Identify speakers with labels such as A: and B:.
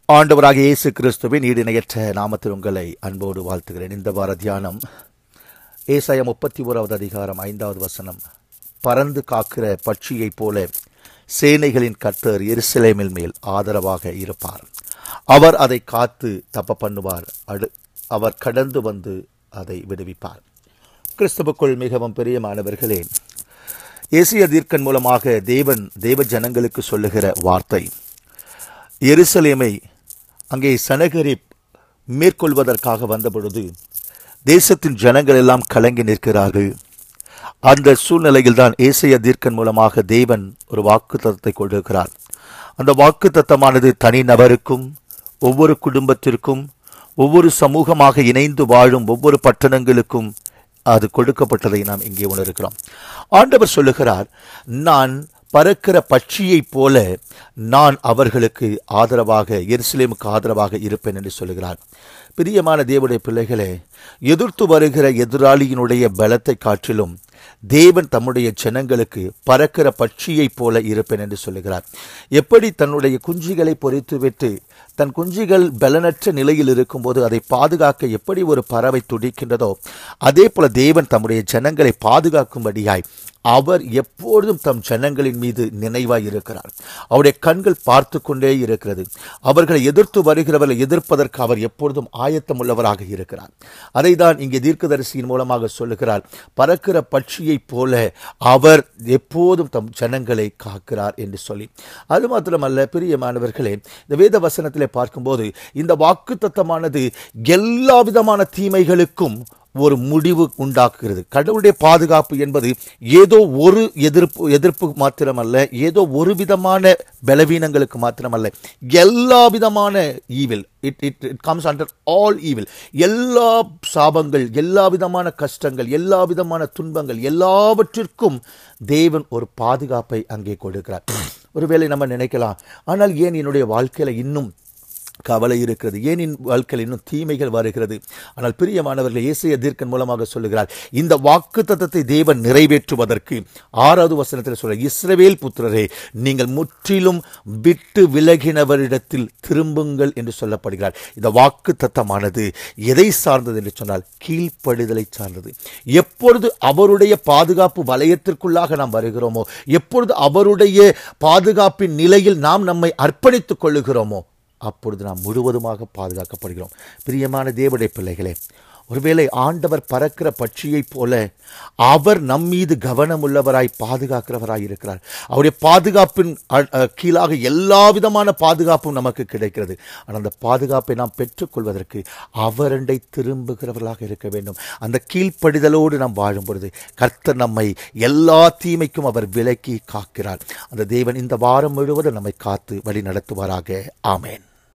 A: ஆண்டவராக இயேசு கிறிஸ்துவின் ஈடிணையற்ற நாமத்தில் உங்களை அன்போடு வாழ்த்துகிறேன் இந்த வார தியானம் ஏசாய முப்பத்தி ஓராவது அதிகாரம் ஐந்தாவது வசனம் பறந்து காக்கிற பட்சியைப் போல சேனைகளின் கர்த்தர் எருசலேமில் மேல் ஆதரவாக இருப்பார் அவர் அதை காத்து தப்ப பண்ணுவார் அடு அவர் கடந்து வந்து அதை விடுவிப்பார் கிறிஸ்துவுக்குள் மிகவும் பிரியமானவர்களே ஏசிய தீர்க்கன் மூலமாக தேவன் தேவ ஜனங்களுக்கு சொல்லுகிற வார்த்தை எருசலேமை அங்கே சனகரிப் மேற்கொள்வதற்காக வந்தபொழுது தேசத்தின் ஜனங்கள் எல்லாம் கலங்கி நிற்கிறார்கள் அந்த சூழ்நிலையில் தான் ஏசைய தீர்க்கன் மூலமாக தேவன் ஒரு வாக்கு தத்தத்தை கொடுக்கிறார் அந்த வாக்கு தத்தமானது தனி நபருக்கும் ஒவ்வொரு குடும்பத்திற்கும் ஒவ்வொரு சமூகமாக இணைந்து வாழும் ஒவ்வொரு பட்டணங்களுக்கும் அது கொடுக்கப்பட்டதை நாம் இங்கே உணர்கிறோம் ஆண்டவர் சொல்லுகிறார் நான் பறக்கிற பட்சியைப் போல நான் அவர்களுக்கு ஆதரவாக எருசலேமுக்கு ஆதரவாக இருப்பேன் என்று சொல்லுகிறார் பிரியமான தேவனுடைய பிள்ளைகளே எதிர்த்து வருகிற எதிராளியினுடைய பலத்தை காட்டிலும் தேவன் தம்முடைய ஜனங்களுக்கு பறக்கிற பட்சியைப் போல இருப்பேன் என்று சொல்லுகிறார் எப்படி தன்னுடைய குஞ்சுகளை பொறித்துவிட்டு தன் குஞ்சுகள் பலனற்ற நிலையில் இருக்கும்போது அதை பாதுகாக்க எப்படி ஒரு பறவை துடிக்கின்றதோ அதே போல தேவன் தம்முடைய ஜனங்களை பாதுகாக்கும்படியாய் அவர் எப்பொழுதும் தம் ஜனங்களின் மீது நினைவாய் இருக்கிறார் அவருடைய கண்கள் பார்த்து கொண்டே இருக்கிறது அவர்களை எதிர்த்து வருகிறவர்களை எதிர்ப்பதற்கு அவர் எப்பொழுதும் ஆயத்தம் உள்ளவராக இருக்கிறார் அதை தான் இங்கே தீர்க்கதரிசியின் மூலமாக சொல்லுகிறார் பறக்கிற பட்சியைப் போல அவர் எப்போதும் தம் ஜனங்களை காக்கிறார் என்று சொல்லி அது மாத்திரமல்ல பிரியமானவர்களே இந்த வேத வசனத்திலே பார்க்கும்போது இந்த வாக்கு தத்தமானது எல்லா விதமான தீமைகளுக்கும் ஒரு முடிவு உண்டாக்குகிறது கடவுளுடைய பாதுகாப்பு என்பது ஏதோ ஒரு எதிர்ப்பு எதிர்ப்பு மாத்திரமல்ல ஏதோ ஒரு விதமான பலவீனங்களுக்கு மாத்திரமல்ல எல்லா விதமான evil it it it comes under all evil எல்லா சாபங்கள் எல்லா விதமான கஷ்டங்கள் எல்லா விதமான துன்பங்கள் எல்லாவற்றிற்கும் தேவன் ஒரு பாதுகாப்பை அங்கே கொடுக்கிறார் ஒருவேளை நம்ம நினைக்கலாம் ஆனால் ஏன் என்னுடைய வாழ்க்கையில் இன்னும் கவலை இருக்கிறது ஏன் என் வாழ்க்கையில் இன்னும் தீமைகள் வருகிறது ஆனால் பிரியமானவர்கள் இயேசைய தீர்க்கன் மூலமாக சொல்லுகிறார் இந்த வாக்கு தத்தத்தை தேவன் நிறைவேற்றுவதற்கு ஆறாவது வசனத்தில் சொல்ல இஸ்ரவேல் புத்திரரே நீங்கள் முற்றிலும் விட்டு விலகினவரிடத்தில் திரும்புங்கள் என்று சொல்லப்படுகிறார் இந்த வாக்கு தத்தமானது எதை சார்ந்தது என்று சொன்னால் கீழ்ப்படிதலை சார்ந்தது எப்பொழுது அவருடைய பாதுகாப்பு வலயத்திற்குள்ளாக நாம் வருகிறோமோ எப்பொழுது அவருடைய பாதுகாப்பின் நிலையில் நாம் நம்மை அர்ப்பணித்துக் கொள்ளுகிறோமோ அப்பொழுது நாம் முழுவதுமாக பாதுகாக்கப்படுகிறோம் பிரியமான தேவடைய பிள்ளைகளே ஒருவேளை ஆண்டவர் பறக்கிற பட்சியைப் போல அவர் நம்மீது கவனமுள்ளவராய் பாதுகாக்கிறவராய் இருக்கிறார் அவருடைய பாதுகாப்பின் கீழாக எல்லா விதமான பாதுகாப்பும் நமக்கு கிடைக்கிறது ஆனால் அந்த பாதுகாப்பை நாம் பெற்றுக்கொள்வதற்கு அவரண்டை திரும்புகிறவர்களாக இருக்க வேண்டும் அந்த கீழ்ப்படிதலோடு நாம் வாழும் பொழுது கர்த்தர் நம்மை எல்லா தீமைக்கும் அவர் விலக்கி காக்கிறார் அந்த தேவன் இந்த வாரம் முழுவதும் நம்மை காத்து வழி நடத்துவாராக ஆமேன்